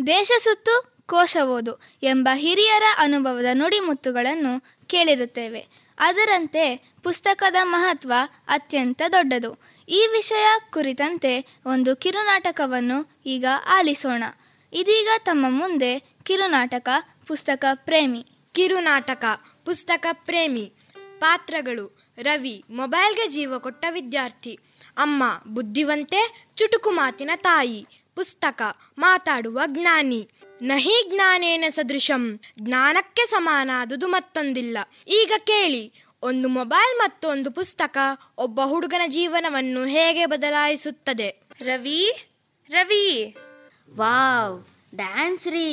ದೇಶ ಸುತ್ತು ಕೋಶ ಓದು ಎಂಬ ಹಿರಿಯರ ಅನುಭವದ ನುಡಿಮುತ್ತುಗಳನ್ನು ಕೇಳಿರುತ್ತೇವೆ ಅದರಂತೆ ಪುಸ್ತಕದ ಮಹತ್ವ ಅತ್ಯಂತ ದೊಡ್ಡದು ಈ ವಿಷಯ ಕುರಿತಂತೆ ಒಂದು ಕಿರುನಾಟಕವನ್ನು ಈಗ ಆಲಿಸೋಣ ಇದೀಗ ತಮ್ಮ ಮುಂದೆ ಕಿರುನಾಟಕ ಪುಸ್ತಕ ಪ್ರೇಮಿ ಕಿರುನಾಟಕ ಪುಸ್ತಕ ಪ್ರೇಮಿ ಪಾತ್ರಗಳು ರವಿ ಮೊಬೈಲ್ಗೆ ಜೀವ ಕೊಟ್ಟ ವಿದ್ಯಾರ್ಥಿ ಅಮ್ಮ ಬುದ್ಧಿವಂತೆ ಚುಟುಕು ಮಾತಿನ ತಾಯಿ ಪುಸ್ತಕ ಮಾತಾಡುವ ಜ್ಞಾನಿ ನಹಿ ಜ್ಞಾನೇನ ಸದೃಶಂ ಜ್ಞಾನಕ್ಕೆ ಸಮಾನಾದುದು ಮತ್ತೊಂದಿಲ್ಲ ಈಗ ಕೇಳಿ ಒಂದು ಮೊಬೈಲ್ ಮತ್ತು ಒಂದು ಪುಸ್ತಕ ಒಬ್ಬ ಹುಡುಗನ ಜೀವನವನ್ನು ಹೇಗೆ ಬದಲಾಯಿಸುತ್ತದೆ ರವಿ ರವಿ ವಾವ್ ಡ್ಯಾನ್ಸ್ ರೀ